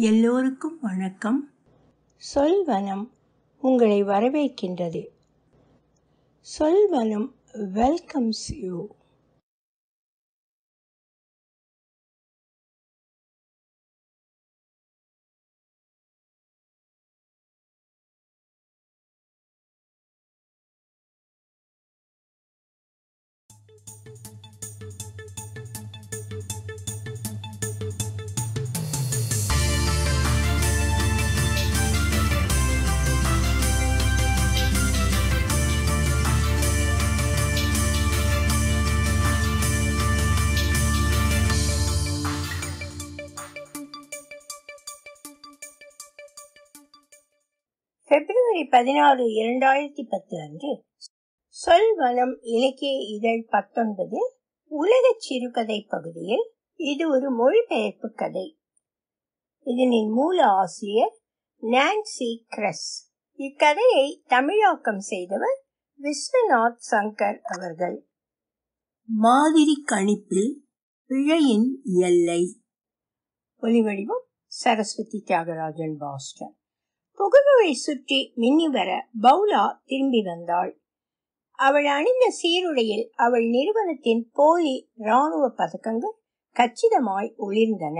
எல்லோருக்கும் வணக்கம் சொல்வனம் உங்களை வரவேற்கின்றது சொல்வனம் வெல்கம்ஸ் யூ பிப்ரவரி பதினாறு இரண்டாயிரத்தி பத்து அன்று சொல்வனம் இலக்கிய இதழ் பத்தொன்பது உலக சிறுகதை பகுதியில் இது ஒரு மொழிபெயர்ப்பு கதை இதனின் மூல ஆசிரியர் நான்சி கிரஸ் இக்கதையை தமிழாக்கம் செய்தவர் விஸ்வநாத் சங்கர் அவர்கள் மாதிரி கணிப்பில் பிழையின் எல்லை ஒலிவடிவம் சரஸ்வதி தியாகராஜன் பாஸ்டன் புகழுவை சுற்றி மின்னி வர பவுலா திரும்பி வந்தாள் அவள் அணிந்த சீருடையில் அவள் நிறுவனத்தின் போலி ராணுவ பதக்கங்கள் கச்சிதமாய் ஒளிர்ந்தன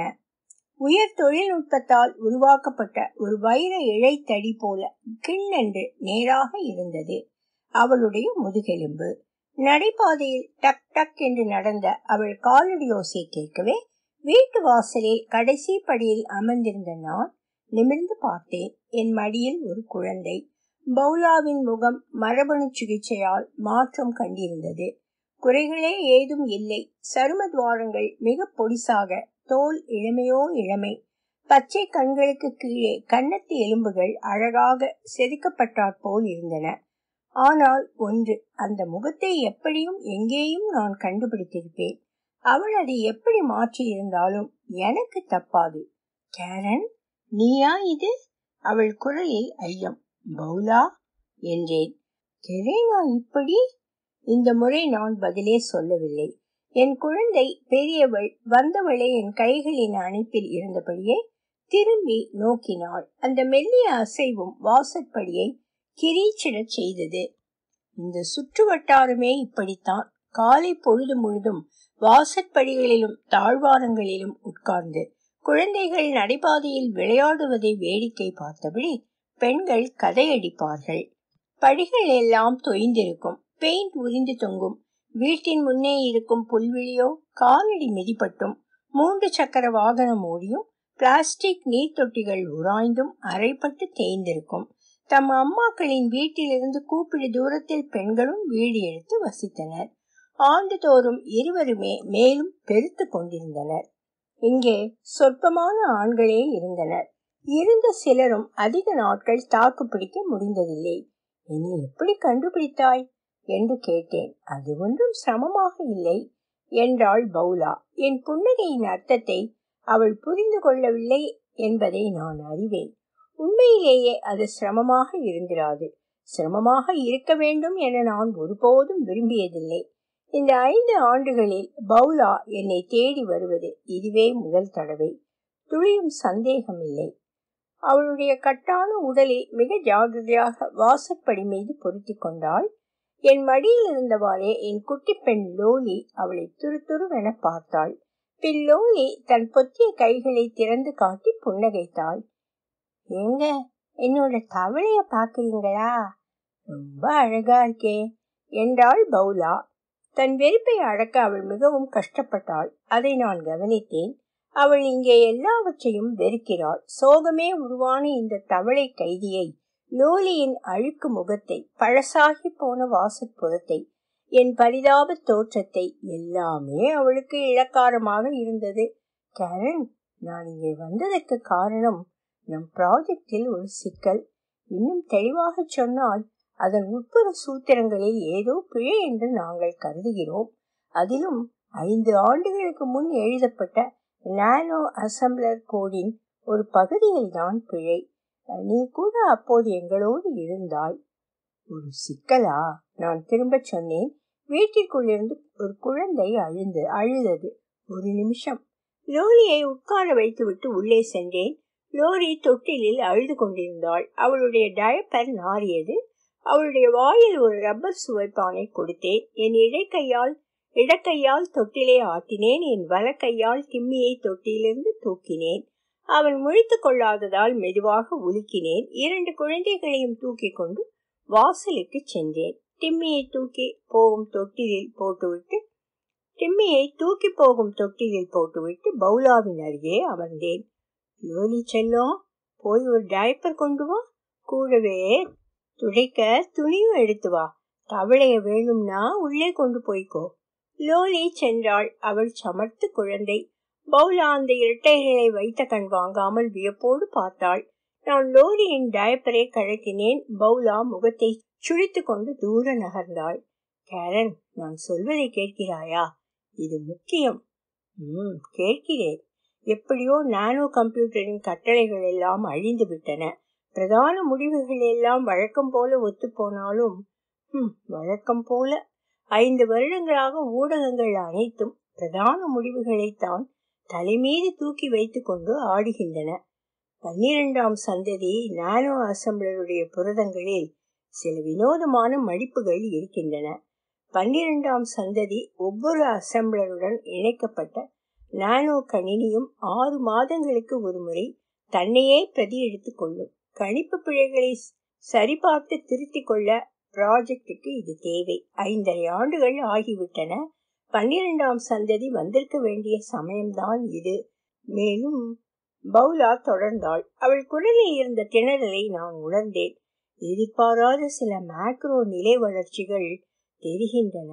உயர் தொழில்நுட்பத்தால் உருவாக்கப்பட்ட ஒரு வைர இழைத்தடி போல கிண்ணென்று நேராக இருந்தது அவளுடைய முதுகெலும்பு நடைபாதையில் டக் டக் என்று நடந்த அவள் காலடியோசை கேட்கவே வீட்டு வாசலில் கடைசி படியில் அமர்ந்திருந்த நான் நிமிர்ந்து பார்த்தேன் என் மடியில் ஒரு குழந்தை பவுலாவின் முகம் மரபணு சிகிச்சையால் மாற்றம் கண்டிருந்தது குறைகளே ஏதும் இல்லை சரும துவாரங்கள் மிக பொடிசாக தோல் இளமையோ இளமை பச்சை கண்களுக்கு கீழே கன்னத்து எலும்புகள் அழகாக செதுக்கப்பட்டாற் போல் இருந்தன ஆனால் ஒன்று அந்த முகத்தை எப்படியும் எங்கேயும் நான் கண்டுபிடித்திருப்பேன் அவள் அதை எப்படி மாற்றி இருந்தாலும் எனக்கு தப்பாது கேரன் நீயா இது அவள் குரலில் ஐயம் பவுலா என்றேன் கெரேனா இப்படி இந்த முறை நான் பதிலே சொல்லவில்லை என் குழந்தை பெரியவள் வந்தவளை என் கைகளின் அணைப்பில் இருந்தபடியே திரும்பி நோக்கினாள் அந்த மெல்லிய அசைவும் வாசற்படியை கிரீச்சிடச் செய்தது இந்த சுற்று வட்டாரமே இப்படித்தான் காலை பொழுது முழுதும் வாசற்படிகளிலும் தாழ்வாரங்களிலும் உட்கார்ந்து குழந்தைகள் நடைபாதையில் விளையாடுவதை வேடிக்கை பார்த்தபடி பெண்கள் கதையடிப்பார்கள் படிகள் எல்லாம் தொய்ந்திருக்கும் பெயிண்ட் உறிந்து தொங்கும் வீட்டின் முன்னே இருக்கும் புல்வெளியோ காலடி மிதிப்பட்டும் மூன்று சக்கர வாகனம் ஓடியும் பிளாஸ்டிக் நீர் தொட்டிகள் உராய்ந்தும் அரைப்பட்டு தேய்ந்திருக்கும் தம் அம்மாக்களின் வீட்டிலிருந்து கூப்பிடு தூரத்தில் பெண்களும் வீடு எடுத்து வசித்தனர் ஆண்டுதோறும் இருவருமே மேலும் பெருத்து கொண்டிருந்தனர் இங்கே சொற்பமான ஆண்களே இருந்தனர் இருந்த சிலரும் அதிக நாட்கள் தாக்கு பிடிக்க முடிந்ததில்லை என்னை எப்படி கண்டுபிடித்தாய் என்று கேட்டேன் அது ஒன்றும் சிரமமாக இல்லை என்றாள் பவுலா என் புன்னகையின் அர்த்தத்தை அவள் புரிந்து கொள்ளவில்லை என்பதை நான் அறிவேன் உண்மையிலேயே அது சிரமமாக இருந்திராது சிரமமாக இருக்க வேண்டும் என நான் ஒருபோதும் விரும்பியதில்லை இந்த ஐந்து ஆண்டுகளில் பவுலா என்னை தேடி வருவது இதுவே முதல் தடவை துளியும் சந்தேகம் இல்லை அவளுடைய கட்டான உடலை மிக ஜாகிரதையாக வாசற்படி மீது பொருத்தி கொண்டாள் என் மடியில் இருந்தவாறே என் குட்டி பெண் லோலி அவளை துரு துருவென பார்த்தாள் பின் லோலி தன் பொத்திய கைகளை திறந்து காட்டி புன்னகைத்தாள் ஏங்க என்னோட தவளைய பாக்குறீங்களா ரொம்ப அழகா இருக்கே என்றாள் பவுலா தன் வெறுப்பை அடக்க அவள் மிகவும் கஷ்டப்பட்டாள் அதை நான் கவனித்தேன் அவள் இங்கே எல்லாவற்றையும் வெறுக்கிறாள் சோகமே உருவான இந்த தவளை கைதியை லோலியின் அழுக்கு முகத்தை பழசாகி போன வாசற்புறத்தை என் பரிதாப தோற்றத்தை எல்லாமே அவளுக்கு இலக்காரமாக இருந்தது கேரன் நான் இங்கே வந்ததற்கு காரணம் நம் ப்ராஜெக்டில் ஒரு சிக்கல் இன்னும் தெளிவாக சொன்னால் அதன் உட்புற சூத்திரங்களில் ஏதோ பிழை என்று நாங்கள் கருதுகிறோம் அதிலும் ஐந்து ஆண்டுகளுக்கு முன் எழுதப்பட்ட நானோ அசம்பிளர் கோடின் ஒரு பகுதியில் தான் பிழை நீ கூட அப்போது எங்களோடு இருந்தாய் ஒரு சிக்கலா நான் திரும்ப சொன்னேன் வீட்டிற்குள்ளிருந்து ஒரு குழந்தை அழுந்து அழுதது ஒரு நிமிஷம் லோலியை உட்கார வைத்துவிட்டு உள்ளே சென்றேன் லோரி தொட்டிலில் அழுது கொண்டிருந்தாள் அவளுடைய டயப்பர் நாறியது அவளுடைய வாயில் ஒரு ரப்பர் சுவைப்பானை கொடுத்தேன் என் இடைக்கையால் இடக்கையால் தொட்டிலை ஆட்டினேன் என் வலக்கையால் கிம்மியை தொட்டிலிருந்து தூக்கினேன் அவன் முழித்து கொள்ளாததால் மெதுவாக உலுக்கினேன் இரண்டு குழந்தைகளையும் தூக்கி கொண்டு வாசலுக்கு சென்றேன் டிம்மியை தூக்கி போகும் தொட்டிலில் போட்டுவிட்டு டிம்மியை தூக்கி போகும் தொட்டிலில் போட்டுவிட்டு பவுலாவின் அருகே அமர்ந்தேன் லோலி செல்லம் போய் ஒரு டயப்பர் கொண்டு வா கூடவே துடைக்க துணியும் எடுத்து வா தவளைய வேணும்னா உள்ளே கொண்டு போய்க்கோ லோலி சென்றாள் அவள் சமர்த்து குழந்தை பவுலா அந்த இரட்டைகளை வைத்த கண் வாங்காமல் வியப்போடு பார்த்தாள் நான் லோரியின் டயப்பரை கழட்டினேன் பவுலா முகத்தை சுழித்து கொண்டு தூர நகர்ந்தாள் கேரன் நான் சொல்வதை கேட்கிறாயா இது முக்கியம் ம் கேட்கிறேன் எப்படியோ நானோ கம்ப்யூட்டரின் கட்டளைகள் எல்லாம் அழிந்து விட்டன பிரதான முடிவுகள் எல்லாம் வழக்கம் போல ஒத்து போனாலும் வழக்கம் போல ஐந்து வருடங்களாக ஊடகங்கள் அனைத்தும் பிரதான முடிவுகளைத்தான் தலைமீது தூக்கி வைத்துக் கொண்டு ஆடுகின்றன பன்னிரெண்டாம் சந்ததி நானோ அசம்பிளருடைய புரதங்களில் சில வினோதமான மடிப்புகள் இருக்கின்றன பன்னிரெண்டாம் சந்ததி ஒவ்வொரு அசம்பிளருடன் இணைக்கப்பட்ட நானோ கணினியும் ஆறு மாதங்களுக்கு ஒரு முறை தன்னையே பிரதி எடுத்துக் கொள்ளும் கணிப்பு பிழைகளை சரிபார்த்து திருத்திக் கொள்ள ப்ராஜெக்டுக்கு இது தேவை ஐந்தரை ஆண்டுகள் ஆகிவிட்டன பன்னிரெண்டாம் சந்ததி வந்திருக்க வேண்டிய சமயம்தான் இது மேலும் பவுலா தொடர்ந்தாள் அவள் குரலில் இருந்த திணறலை நான் உணர்ந்தேன் எதிர்பாராத சில மேக்ரோ நிலை வளர்ச்சிகள் தெரிகின்றன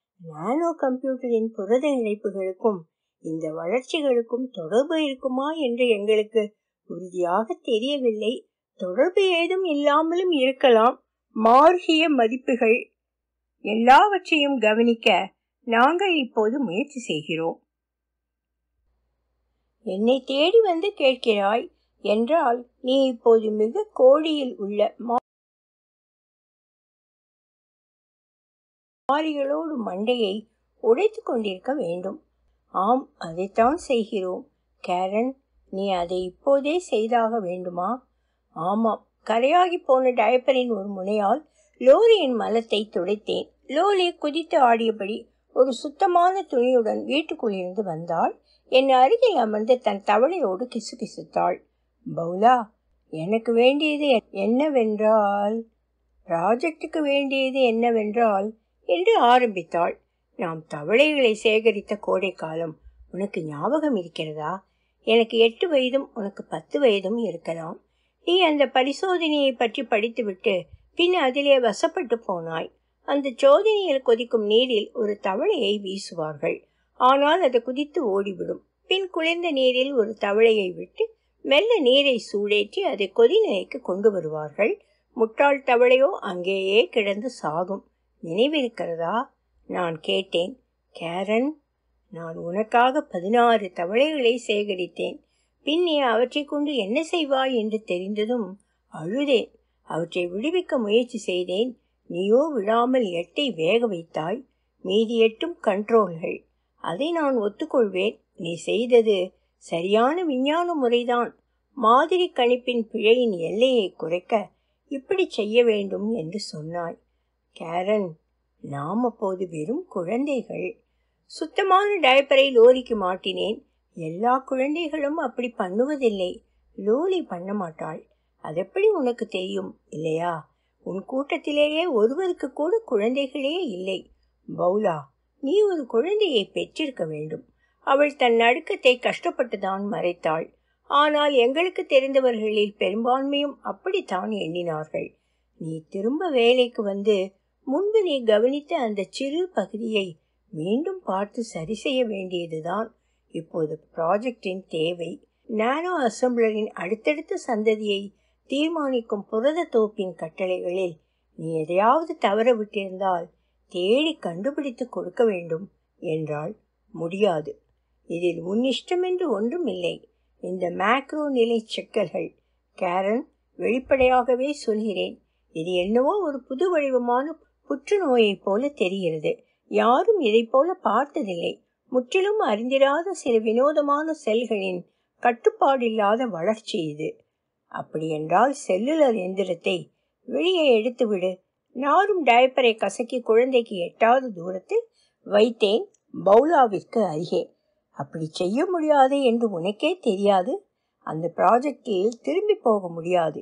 நானோ கம்ப்யூட்டரின் புரத இணைப்புகளுக்கும் இந்த வளர்ச்சிகளுக்கும் தொடர்பு இருக்குமா என்று எங்களுக்கு உறுதியாக தெரியவில்லை தொடர்பு ஏதும் இல்லாமலும் இருக்கலாம் மார்கிய மதிப்புகள் எல்லாவற்றையும் கவனிக்க நாங்கள் இப்போது முயற்சி செய்கிறோம் என்னை தேடி வந்து கேட்கிறாய் என்றால் நீ இப்போது மிக கோடியில் உள்ள மாறிகளோடு மண்டையை உடைத்து கொண்டிருக்க வேண்டும் ஆம் அதைத்தான் செய்கிறோம் கேரன் நீ அதை இப்போதே செய்தாக வேண்டுமா ஆமாம் கரையாகி போன டயப்பரின் ஒரு முனையால் லோரியின் மலத்தை துடைத்தேன் லோலி குதித்து ஆடியபடி ஒரு சுத்தமான துணியுடன் வீட்டுக்குள் இருந்து வந்தாள் என் அருகில் அமர்ந்து தன் தவளையோடு கிசு கிசுத்தாள் பவுலா எனக்கு வேண்டியது என்னவென்றால் ப்ராஜெக்டுக்கு வேண்டியது என்னவென்றால் என்று ஆரம்பித்தாள் நாம் தவளைகளை சேகரித்த கோடை காலம் உனக்கு ஞாபகம் இருக்கிறதா எனக்கு எட்டு வயதும் உனக்கு பத்து வயதும் இருக்கலாம் நீ அந்த பரிசோதனையை பற்றி படித்துவிட்டு பின் அதிலே வசப்பட்டு போனாய் அந்த சோதனையில் கொதிக்கும் நீரில் ஒரு தவளையை வீசுவார்கள் ஆனால் அது குதித்து ஓடிவிடும் பின் குளிர்ந்த நீரில் ஒரு தவளையை விட்டு மெல்ல நீரை சூடேற்றி அதை கொதிநிலைக்கு கொண்டு வருவார்கள் முட்டாள் தவளையோ அங்கேயே கிடந்து சாகும் நினைவிருக்கிறதா நான் கேட்டேன் கேரன் நான் உனக்காக பதினாறு தவளைகளை சேகரித்தேன் பின் நீ அவற்றை கொண்டு என்ன செய்வாய் என்று தெரிந்ததும் அழுதேன் அவற்றை விடுவிக்க முயற்சி செய்தேன் நீயோ விழாமல் எட்டை வேக வைத்தாய் மீதி எட்டும் கண்ட்ரோல்கள் அதை நான் ஒத்துக்கொள்வேன் நீ செய்தது சரியான விஞ்ஞான முறைதான் மாதிரி கணிப்பின் பிழையின் எல்லையை குறைக்க இப்படி செய்ய வேண்டும் என்று சொன்னாய் கேரன் நாம் அப்போது வெறும் குழந்தைகள் சுத்தமான டயப்பரை லோரிக்கு மாட்டினேன் எல்லா குழந்தைகளும் அப்படி பண்ணுவதில்லை லோலி பண்ண மாட்டாள் அதெப்படி உனக்கு தெரியும் இல்லையா உன் கூட்டத்திலேயே ஒருவருக்கு கூட குழந்தைகளே இல்லை பவுலா நீ ஒரு குழந்தையை பெற்றிருக்க வேண்டும் அவள் தன் நடுக்கத்தை கஷ்டப்பட்டுதான் மறைத்தாள் ஆனால் எங்களுக்கு தெரிந்தவர்களில் பெரும்பான்மையும் அப்படித்தான் எண்ணினார்கள் நீ திரும்ப வேலைக்கு வந்து முன்பு நீ கவனித்த அந்த சிறு பகுதியை மீண்டும் பார்த்து சரி செய்ய வேண்டியதுதான் இப்போது ப்ராஜெக்டின் தேவை நானோ அசம்பிளரின் அடுத்தடுத்த சந்ததியை தீர்மானிக்கும் புரத தோப்பின் கட்டளைகளில் நீ எதையாவது தவற விட்டிருந்தால் தேடி கண்டுபிடித்து கொடுக்க வேண்டும் என்றால் முடியாது இதில் உன் இஷ்டமென்று ஒன்றும் இல்லை இந்த மேக்ரோ நிலை சிக்கல்கள் கேரன் வெளிப்படையாகவே சொல்கிறேன் இது என்னவோ ஒரு புது வடிவமான புற்றுநோயைப் போல தெரிகிறது யாரும் இதை போல பார்த்ததில்லை முற்றிலும் அறிந்திராத சில வினோதமான செல்களின் கட்டுப்பாடில்லாத வளர்ச்சி இது அப்படியென்றால் செல்லுலர் எந்திரத்தை வெளியே எடுத்துவிடு நாரும் டயப்பரை கசக்கி குழந்தைக்கு எட்டாவது தூரத்தில் வைத்தேன் பவுலாவிற்கு அருகே அப்படி செய்ய முடியாது என்று உனக்கே தெரியாது அந்த ப்ராஜெக்டில் திரும்பி போக முடியாது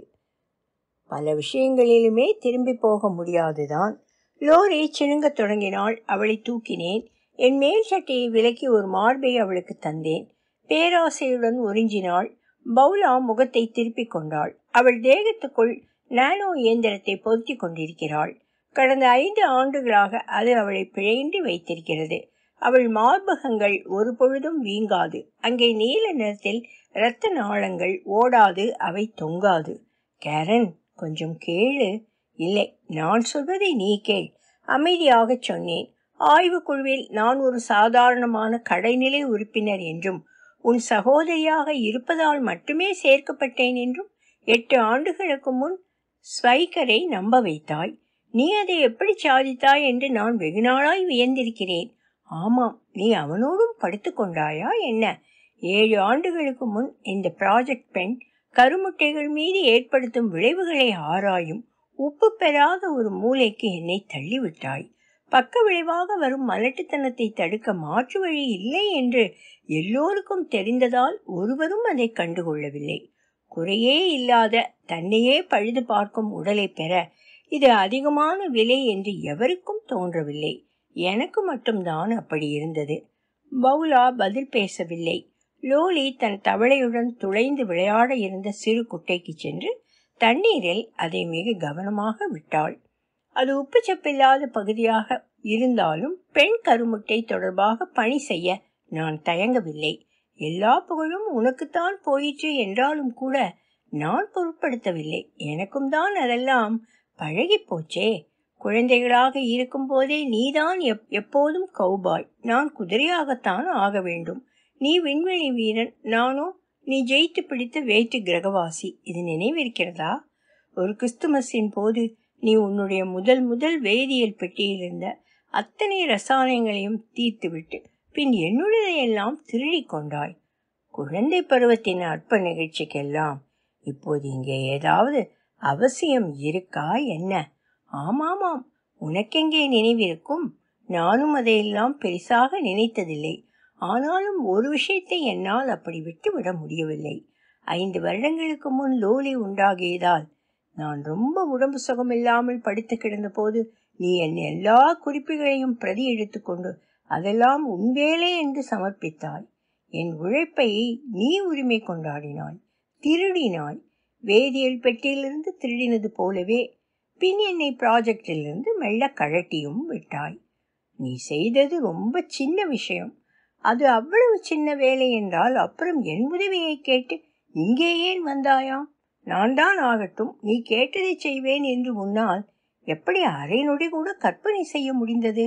பல விஷயங்களிலுமே திரும்பி போக முடியாதுதான் லோரி சிணுங்கத் தொடங்கினாள் அவளை தூக்கினேன் என் மேல் சட்டையை விலக்கி ஒரு மார்பை அவளுக்கு தந்தேன் பேராசையுடன் உறிஞ்சினாள் பவுலா முகத்தை திருப்பிக் கொண்டாள் அவள் தேகத்துக்குள் நானோ இயந்திரத்தை பொருத்தி கொண்டிருக்கிறாள் கடந்த ஐந்து ஆண்டுகளாக அது அவளை பிழையின்றி வைத்திருக்கிறது அவள் மார்பகங்கள் ஒரு பொழுதும் வீங்காது அங்கே நீல நிறத்தில் இரத்த நாளங்கள் ஓடாது அவை தொங்காது கேரன் கொஞ்சம் கேளு இல்லை நான் சொல்வதை நீ கேள் அமைதியாகச் சொன்னேன் ஆய்வுக்குழுவில் நான் ஒரு சாதாரணமான கடைநிலை உறுப்பினர் என்றும் உன் சகோதரியாக இருப்பதால் மட்டுமே சேர்க்கப்பட்டேன் என்றும் எட்டு ஆண்டுகளுக்கு முன் ஸ்வைக்கரை நம்ப வைத்தாய் நீ அதை எப்படி சாதித்தாய் என்று நான் வெகு நாளாய் வியந்திருக்கிறேன் ஆமாம் நீ அவனோடும் படுத்து கொண்டாயா என்ன ஏழு ஆண்டுகளுக்கு முன் இந்த ப்ராஜெக்ட் பெண் கருமுட்டைகள் மீது ஏற்படுத்தும் விளைவுகளை ஆராயும் உப்பு பெறாத ஒரு மூளைக்கு என்னை தள்ளிவிட்டாய் பக்க விளைவாக வரும் மலட்டுத்தனத்தை தடுக்க மாற்று வழி இல்லை என்று எல்லோருக்கும் தெரிந்ததால் ஒருவரும் அதை கண்டுகொள்ளவில்லை குறையே இல்லாத தன்னையே பழுது பார்க்கும் உடலை பெற இது அதிகமான விலை என்று எவருக்கும் தோன்றவில்லை எனக்கு மட்டும்தான் அப்படி இருந்தது பவுலா பதில் பேசவில்லை லோலி தன் தவளையுடன் துளைந்து விளையாட இருந்த சிறு குட்டைக்கு சென்று தண்ணீரில் அதை மிக கவனமாக விட்டாள் அது உப்புச்சப்பில்லாத பகுதியாக இருந்தாலும் பெண் கருமுட்டை தொடர்பாக பணி செய்ய நான் தயங்கவில்லை எல்லா புகழும் உனக்குத்தான் போயிற்று என்றாலும் கூட நான் பொருட்படுத்தவில்லை எனக்கும் தான் அதெல்லாம் பழகி போச்சே குழந்தைகளாக இருக்கும் போதே நீதான் எப் எப்போதும் கௌபாய் நான் குதிரையாகத்தான் ஆக வேண்டும் நீ விண்வெளி வீரன் நானோ நீ ஜெயித்து பிடித்த வேற்று கிரகவாசி இது நினைவிருக்கிறதா ஒரு கிறிஸ்துமஸின் போது நீ உன்னுடைய முதல் முதல் வேதியியல் பெட்டியில் இருந்த அத்தனை ரசாயனங்களையும் தீர்த்துவிட்டு பின் என்னுடையதையெல்லாம் திருடி கொண்டாய் குழந்தை பருவத்தின் அற்ப நிகழ்ச்சிக்கெல்லாம் இப்போது இங்கே ஏதாவது அவசியம் இருக்கா என்ன ஆமாமாம் உனக்கெங்கே நினைவிருக்கும் நானும் அதையெல்லாம் பெரிசாக நினைத்ததில்லை ஆனாலும் ஒரு விஷயத்தை என்னால் அப்படி விட்டுவிட முடியவில்லை ஐந்து வருடங்களுக்கு முன் லோலி உண்டாகியதால் நான் ரொம்ப உடம்பு சுகமில்லாமல் படுத்து கிடந்த போது நீ என் எல்லா குறிப்புகளையும் பிரதி எடுத்துக்கொண்டு அதெல்லாம் உன் வேலை என்று சமர்ப்பித்தாய் என் உழைப்பை நீ உரிமை கொண்டாடினாய் திருடினாய் வேதியியல் பெட்டியிலிருந்து திருடினது போலவே பின் என்னை ப்ராஜெக்டிலிருந்து மெல்ல கழட்டியும் விட்டாய் நீ செய்தது ரொம்ப சின்ன விஷயம் அது அவ்வளவு சின்ன வேலை என்றால் அப்புறம் என் உதவியை கேட்டு இங்கே ஏன் வந்தாயாம் நான் தான் ஆகட்டும் நீ கேட்டதை செய்வேன் என்று முன்னால் எப்படி அரை நொடி கூட கற்பனை செய்ய முடிந்தது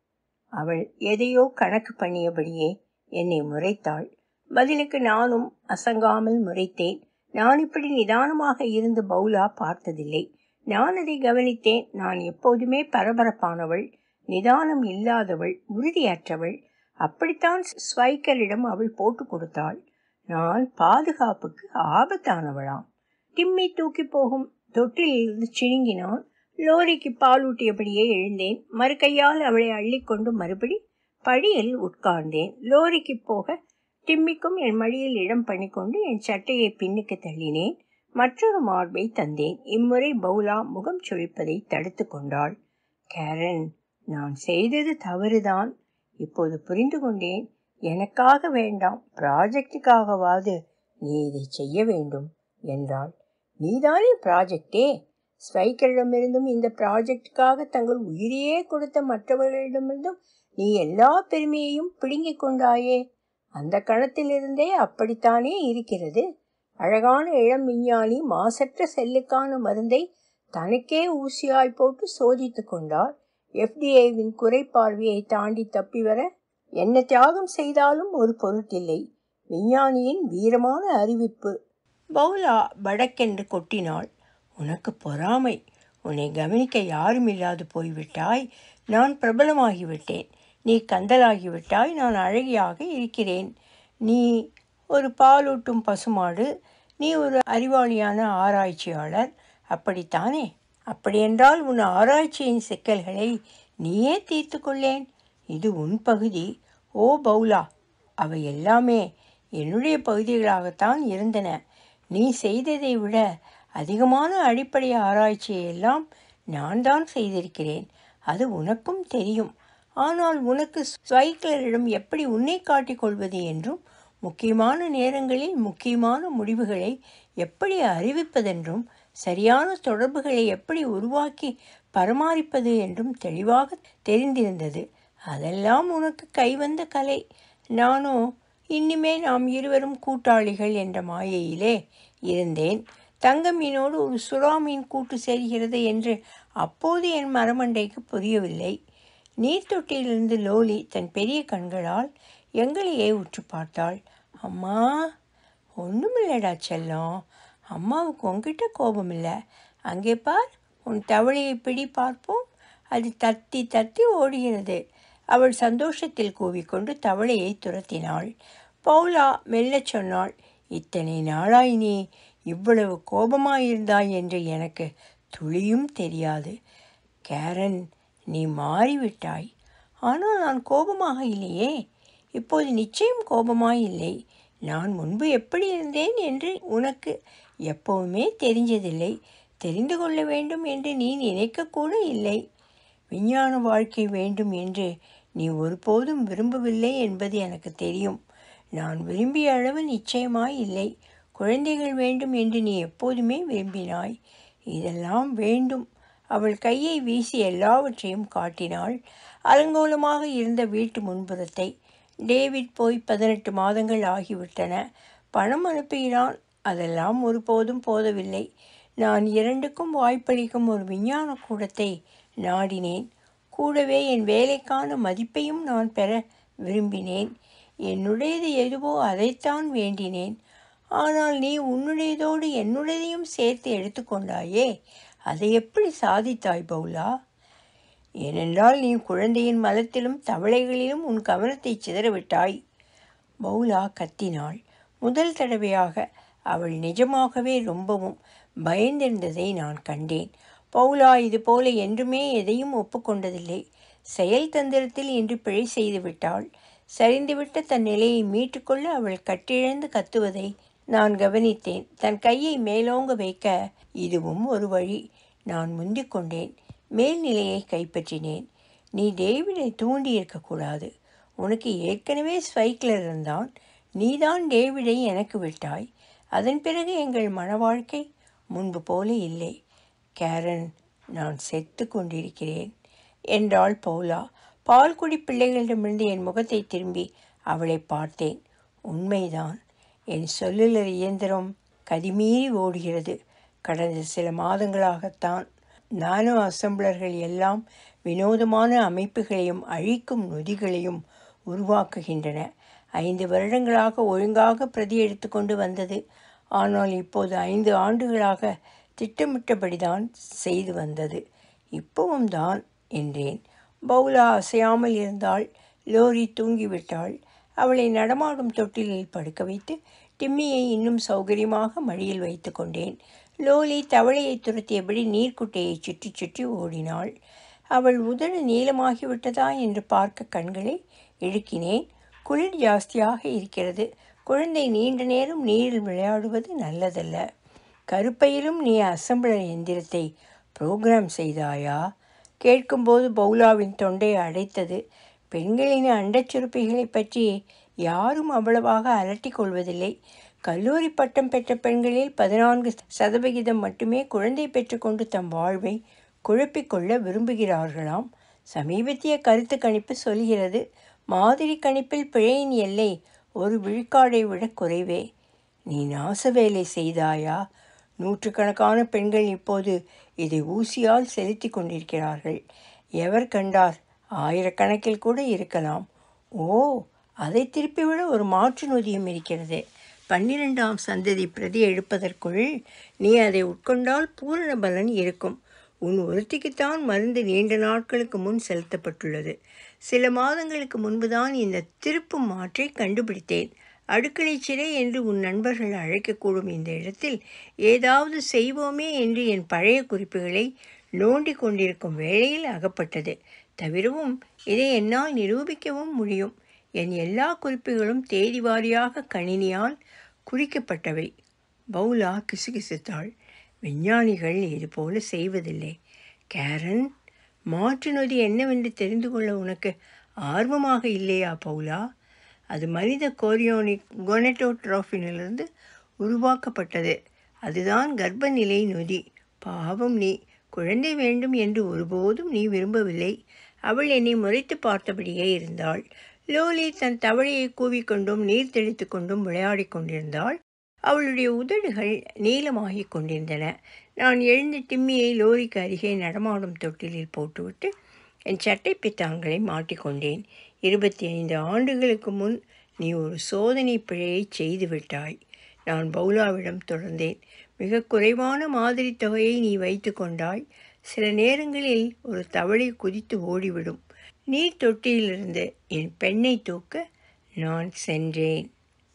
அவள் எதையோ கணக்கு பண்ணியபடியே என்னை முறைத்தாள் பதிலுக்கு நானும் அசங்காமல் முறைத்தேன் நான் இப்படி நிதானமாக இருந்து பவுலா பார்த்ததில்லை நான் அதை கவனித்தேன் நான் எப்போதுமே பரபரப்பானவள் நிதானம் இல்லாதவள் உறுதியற்றவள் அப்படித்தான் ஸ்வைக்கரிடம் அவள் போட்டு கொடுத்தாள் நான் பாதுகாப்புக்கு ஆபத்தானவளாம் டிம்மி தூக்கி போகும் தொட்டிலிருந்து சிழுங்கினான் லோரிக்கு பால் ஊட்டியபடியே எழுந்தேன் மறுகையால் அவளை அள்ளிக்கொண்டு மறுபடி படியில் உட்கார்ந்தேன் லோரிக்கு போக டிம்மிக்கும் என் மடியில் இடம் பண்ணிக்கொண்டு என் சட்டையை பின்னுக்கு தள்ளினேன் மற்றொரு மார்பை தந்தேன் இம்முறை பவுலா முகம் சுழிப்பதை தடுத்து கொண்டாள் கேரன் நான் செய்தது தவறுதான் இப்போது புரிந்து கொண்டேன் எனக்காக வேண்டாம் ப்ராஜெக்டுக்காகவாது நீ இதை செய்ய வேண்டும் என்றாள் நீதானே ப்ராஜெக்டே ஸ்வைக்கரிடமிருந்தும் இந்த ப்ராஜெக்டுக்காக தங்கள் உயிரையே கொடுத்த மற்றவர்களிடமிருந்தும் நீ எல்லா பெருமையையும் பிடுங்கிக் கொண்டாயே அந்த கணத்திலிருந்தே அப்படித்தானே இருக்கிறது அழகான இளம் விஞ்ஞானி மாசற்ற செல்லுக்கான மருந்தை தனக்கே ஊசியாய் போட்டு சோதித்து கொண்டார் எஃப்டிஏவின் குறைபார்வையை தாண்டி தப்பி வர என்ன தியாகம் செய்தாலும் ஒரு பொருட்டில்லை விஞ்ஞானியின் வீரமான அறிவிப்பு பவுலா வடக்கென்று கொட்டினாள் உனக்கு பொறாமை உன்னை கவனிக்க யாரும் இல்லாது போய்விட்டாய் நான் பிரபலமாகிவிட்டேன் நீ கந்தலாகிவிட்டாய் நான் அழகியாக இருக்கிறேன் நீ ஒரு பாலூட்டும் பசுமாடு நீ ஒரு அறிவாளியான ஆராய்ச்சியாளர் அப்படித்தானே அப்படியென்றால் உன் ஆராய்ச்சியின் சிக்கல்களை நீயே தீர்த்து கொள்ளேன் இது உன் பகுதி ஓ பவுலா அவை எல்லாமே என்னுடைய பகுதிகளாகத்தான் இருந்தன நீ செய்ததை விட அதிகமான அடிப்படை ஆராய்ச்சியை எல்லாம் நான் தான் செய்திருக்கிறேன் அது உனக்கும் தெரியும் ஆனால் உனக்கு ஸ்வைக்லரிடம் எப்படி உன்னை காட்டிக்கொள்வது என்றும் முக்கியமான நேரங்களில் முக்கியமான முடிவுகளை எப்படி அறிவிப்பதென்றும் சரியான தொடர்புகளை எப்படி உருவாக்கி பராமரிப்பது என்றும் தெளிவாக தெரிந்திருந்தது அதெல்லாம் உனக்கு கைவந்த கலை நானோ இனிமே நாம் இருவரும் கூட்டாளிகள் என்ற மாயையிலே இருந்தேன் தங்கமீனோடு ஒரு சுறாமீன் கூட்டு சேர்கிறது என்று அப்போது என் மரமண்டைக்கு புரியவில்லை நீர்த்தொட்டியிலிருந்து லோலி தன் பெரிய கண்களால் எங்களையே உற்று பார்த்தாள் அம்மா ஒன்றுமில்லடா செல்லம் அம்மாவுக்கு உங்ககிட்ட கோபம் இல்லை அங்கே பார் உன் தவளையை பிடி பார்ப்போம் அது தத்தி தத்தி ஓடுகிறது அவள் சந்தோஷத்தில் கூவிக்கொண்டு தவளையை துரத்தினாள் பவுலா மெல்லச் சொன்னாள் இத்தனை நாளாய் நீ இவ்வளவு கோபமாயிருந்தாய் என்று எனக்கு துளியும் தெரியாது கேரன் நீ மாறிவிட்டாய் ஆனால் நான் கோபமாக இல்லையே இப்போது நிச்சயம் கோபமாய் இல்லை நான் முன்பு எப்படி இருந்தேன் என்று உனக்கு எப்பவுமே தெரிஞ்சதில்லை தெரிந்து கொள்ள வேண்டும் என்று நீ நினைக்கக்கூட இல்லை விஞ்ஞான வாழ்க்கை வேண்டும் என்று நீ ஒருபோதும் விரும்பவில்லை என்பது எனக்கு தெரியும் நான் விரும்பிய அளவு நிச்சயமாய் இல்லை குழந்தைகள் வேண்டும் என்று நீ எப்போதுமே விரும்பினாய் இதெல்லாம் வேண்டும் அவள் கையை வீசி எல்லாவற்றையும் காட்டினாள் அலங்கோலமாக இருந்த வீட்டு முன்புறத்தை டேவிட் போய் பதினெட்டு மாதங்கள் ஆகிவிட்டன பணம் அனுப்புகிறான் அதெல்லாம் ஒருபோதும் போதவில்லை நான் இரண்டுக்கும் வாய்ப்பளிக்கும் ஒரு விஞ்ஞான கூடத்தை நாடினேன் கூடவே என் வேலைக்கான மதிப்பையும் நான் பெற விரும்பினேன் என்னுடையது எதுவோ அதைத்தான் வேண்டினேன் ஆனால் நீ உன்னுடையதோடு என்னுடையதையும் சேர்த்து எடுத்துக்கொண்டாயே அதை எப்படி சாதித்தாய் பவுலா ஏனென்றால் நீ குழந்தையின் மலத்திலும் தவளைகளிலும் உன் கவனத்தை சிதறவிட்டாய் பவுலா கத்தினாள் முதல் தடவையாக அவள் நிஜமாகவே ரொம்பவும் பயந்திருந்ததை நான் கண்டேன் பவுலா இது போல என்றுமே எதையும் ஒப்புக்கொண்டதில்லை செயல் தந்திரத்தில் இன்று பிழை செய்து விட்டாள் சரிந்துவிட்ட தன் நிலையை மீட்டுக்கொள்ள அவள் கட்டிழந்து கத்துவதை நான் கவனித்தேன் தன் கையை மேலோங்க வைக்க இதுவும் ஒரு வழி நான் முந்திக் கொண்டேன் மேல்நிலையை கைப்பற்றினேன் நீ டேவிடை தூண்டி இருக்கக்கூடாது உனக்கு ஏற்கனவே ஸ்வைக்லர் இருந்தான் நீதான் டேவிடை எனக்கு விட்டாய் அதன் பிறகு எங்கள் மன வாழ்க்கை முன்பு போல இல்லை கேரன் நான் செத்து கொண்டிருக்கிறேன் என்றாள் பவுலா பால்குடி பிள்ளைகளிடமிருந்து என் முகத்தை திரும்பி அவளை பார்த்தேன் உண்மைதான் என் சொல்லுலர் இயந்திரம் கதிமீறி ஓடுகிறது கடந்த சில மாதங்களாகத்தான் நானோ அசம்பிளர்கள் எல்லாம் வினோதமான அமைப்புகளையும் அழிக்கும் நொதிகளையும் உருவாக்குகின்றன ஐந்து வருடங்களாக ஒழுங்காக பிரதி எடுத்துக்கொண்டு வந்தது ஆனால் இப்போது ஐந்து ஆண்டுகளாக திட்டமிட்டபடிதான் செய்து வந்தது இப்பவும் தான் என்றேன் பவுலா அசையாமல் இருந்தால் லோரி தூங்கிவிட்டாள் அவளை நடமாடும் தொட்டிலில் படுக்க வைத்து டிம்மியை இன்னும் சௌகரியமாக மடியில் வைத்து கொண்டேன் லோலி தவளையை துரத்தியபடி நீர்க்குட்டையை சுற்றி சுற்றி ஓடினாள் அவள் உதடு நீளமாகிவிட்டதா என்று பார்க்க கண்களை இழுக்கினேன் குளிர் ஜாஸ்தியாக இருக்கிறது குழந்தை நீண்ட நேரம் நீரில் விளையாடுவது நல்லதல்ல கருப்பையிலும் நீ அசம்பிளர் எந்திரத்தை புரோகிராம் செய்தாயா கேட்கும்போது பவுலாவின் தொண்டை அடைத்தது பெண்களின் அண்டச்சுருப்பிகளை பற்றி யாரும் அவ்வளவாக அலட்டிக் கொள்வதில்லை கல்லூரி பட்டம் பெற்ற பெண்களில் பதினான்கு சதவிகிதம் மட்டுமே குழந்தை பெற்றுக்கொண்டு தம் வாழ்வை குழப்பிக்கொள்ள விரும்புகிறார்களாம் சமீபத்திய கருத்து கணிப்பு சொல்கிறது மாதிரி கணிப்பில் பிழையின் எல்லை ஒரு விழுக்காடை விட குறைவே நீ நாச வேலை செய்தாயா நூற்றுக்கணக்கான பெண்கள் இப்போது இதை ஊசியால் செலுத்தி கொண்டிருக்கிறார்கள் எவர் கண்டார் ஆயிரக்கணக்கில் கூட இருக்கலாம் ஓ அதை திருப்பிவிட ஒரு மாற்று நொதியும் இருக்கிறது பன்னிரெண்டாம் சந்ததி பிரதி எடுப்பதற்குள் நீ அதை உட்கொண்டால் பூரண பலன் இருக்கும் உன் ஒருத்திக்குத்தான் மருந்து நீண்ட நாட்களுக்கு முன் செலுத்தப்பட்டுள்ளது சில மாதங்களுக்கு முன்புதான் இந்த திருப்பும் மாற்றை கண்டுபிடித்தேன் அடுக்களை சிறை என்று உன் நண்பர்கள் அழைக்கக்கூடும் இந்த இடத்தில் ஏதாவது செய்வோமே என்று என் பழைய குறிப்புகளை நோண்டி கொண்டிருக்கும் வேளையில் அகப்பட்டது தவிரவும் இதை என்னால் நிரூபிக்கவும் முடியும் என் எல்லா குறிப்புகளும் தேதி வாரியாக கணினியால் குறிக்கப்பட்டவை பவுலா கிசுகிசுத்தாள் விஞ்ஞானிகள் இதுபோல செய்வதில்லை கேரன் மாற்று நொதி என்னவென்று தெரிந்து கொள்ள உனக்கு ஆர்வமாக இல்லையா பவுலா அது மனித கோரியோனிக் கொனட்டோட்ரோஃபினிலிருந்து உருவாக்கப்பட்டது அதுதான் கர்ப்பநிலை நொதி பாவம் நீ குழந்தை வேண்டும் என்று ஒருபோதும் நீ விரும்பவில்லை அவள் என்னை முறைத்து பார்த்தபடியே இருந்தாள் லோலி தன் தவளையை கூவிக்கொண்டும் நீர் தெளித்து கொண்டும் விளையாடிக் கொண்டிருந்தாள் அவளுடைய உதடுகள் நீளமாகிக் கொண்டிருந்தன நான் எழுந்து டிம்மியை லோரிக்கு அருகே நடமாடும் தொட்டிலில் போட்டுவிட்டு என் சட்டை பித்தான்களை மாட்டிக்கொண்டேன் இருபத்தி ஐந்து ஆண்டுகளுக்கு முன் நீ ஒரு சோதனை பிழையை செய்துவிட்டாய் நான் பவுலாவிடம் தொடர்ந்தேன் மிக குறைவான மாதிரி தொகையை நீ வைத்து கொண்டாய் சில நேரங்களில் ஒரு தவளை குதித்து ஓடிவிடும் நீர் தொட்டியிலிருந்து என் பெண்ணை தூக்க நான் சென்றேன்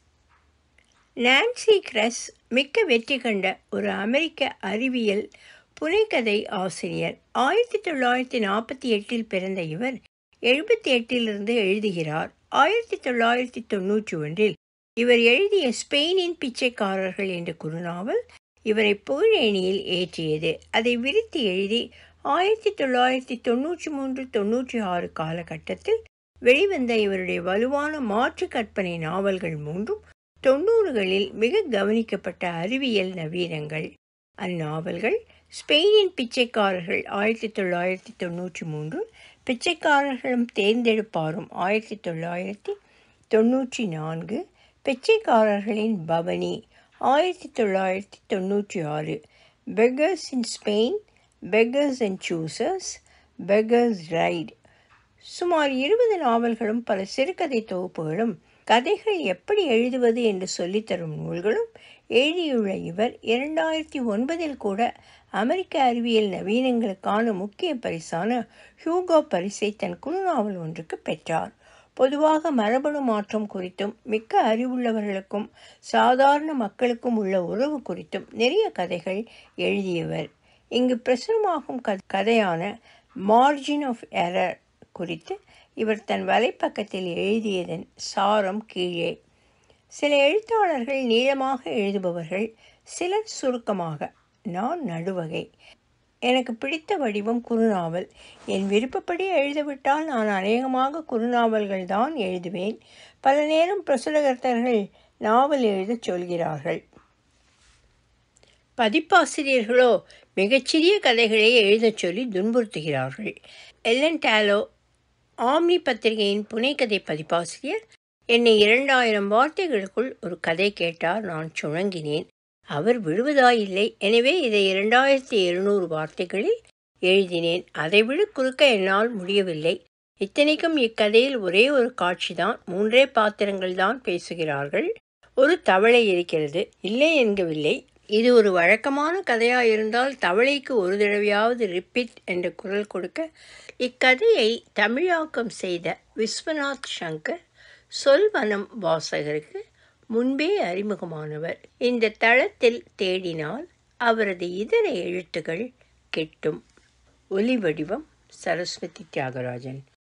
நான்சி கிரஸ் மிக்க வெற்றி கண்ட ஒரு அமெரிக்க அறிவியல் புனைக்கதை ஆசிரியர் ஆயிரத்தி தொள்ளாயிரத்தி நாற்பத்தி எட்டில் பிறந்த இவர் எழுபத்தி எட்டிலிருந்து எழுதுகிறார் ஆயிரத்தி தொள்ளாயிரத்தி தொன்னூற்றி ஒன்றில் இவர் எழுதிய ஸ்பெயினின் பிச்சைக்காரர்கள் என்ற குறுநாவல் இவரை புகழேணியில் ஏற்றியது அதை விரித்து எழுதி ஆயிரத்தி தொள்ளாயிரத்தி தொண்ணூற்றி மூன்று தொண்ணூற்றி ஆறு காலகட்டத்தில் வெளிவந்த இவருடைய வலுவான மாற்று கற்பனை நாவல்கள் மூன்றும் தொண்ணூறுகளில் மிக கவனிக்கப்பட்ட அறிவியல் நவீனங்கள் அந்நாவல்கள் ஸ்பெயினின் பிச்சைக்காரர்கள் ஆயிரத்தி தொள்ளாயிரத்தி தொண்ணூற்றி மூன்று பிச்சைக்காரர்களும் தேர்ந்தெடுப்பாரும் ஆயிரத்தி தொள்ளாயிரத்தி தொண்ணூற்றி நான்கு பிச்சைக்காரர்களின் பவனி ஆயிரத்தி தொள்ளாயிரத்தி தொண்ணூற்றி ஆறு beggars in Spain beggars and choosers beggars right சுமார் இருபது நாவல்களும் பல சிறுகதை தொகுப்புகளும் கதைகள் எப்படி எழுதுவது என்று சொல்லித்தரும் நூல்களும் எழுதியுள்ள இவர் இரண்டாயிரத்தி ஒன்பதில் கூட அமெரிக்க அறிவியல் நவீனங்களுக்கான முக்கிய பரிசான ஹியூகோ பரிசை தன் குறுநாவல் ஒன்றுக்கு பெற்றார் பொதுவாக மரபணு மாற்றம் குறித்தும் மிக்க அறிவுள்ளவர்களுக்கும் சாதாரண மக்களுக்கும் உள்ள உறவு குறித்தும் நிறைய கதைகள் எழுதியவர் இங்கு பிரசுரமாகும் கதையான மார்ஜின் ஆஃப் எரர் குறித்து இவர் தன் வலைப்பக்கத்தில் எழுதியதன் சாரம் கீழே சில எழுத்தாளர்கள் நீளமாக எழுதுபவர்கள் சிலர் சுருக்கமாக நான் நடுவகை எனக்கு பிடித்த வடிவம் குறுநாவல் என் விருப்பப்படி எழுதவிட்டால் நான் அநேகமாக குறுநாவல்கள் தான் எழுதுவேன் பல நேரம் பிரசுரகர்த்தர்கள் நாவல் எழுதச் சொல்கிறார்கள் பதிப்பாசிரியர்களோ மிகச்சிறிய கதைகளை எழுதச் சொல்லி துன்புறுத்துகிறார்கள் எல்லன் டாலோ ஆம்னி பத்திரிகையின் புனைக்கதை பதிப்பாசிரியர் என்னை இரண்டாயிரம் வார்த்தைகளுக்குள் ஒரு கதை கேட்டார் நான் சுணங்கினேன் அவர் விடுவதாயில்லை எனவே இதை இரண்டாயிரத்தி இருநூறு வார்த்தைகளில் எழுதினேன் அதைவிட குறுக்க என்னால் முடியவில்லை இத்தனைக்கும் இக்கதையில் ஒரே ஒரு காட்சிதான் மூன்றே பாத்திரங்கள் தான் பேசுகிறார்கள் ஒரு தவளை இருக்கிறது இல்லை என்கவில்லை இது ஒரு வழக்கமான கதையாயிருந்தால் தவளைக்கு ஒரு தடவையாவது ரிப்பீட் என்ற குரல் கொடுக்க இக்கதையை தமிழாக்கம் செய்த விஸ்வநாத் சங்கர் சொல்வனம் வாசகருக்கு முன்பே அறிமுகமானவர் இந்த தளத்தில் தேடினால் அவரது இதர எழுத்துகள் கிட்டும் ஒலி வடிவம் சரஸ்வதி தியாகராஜன்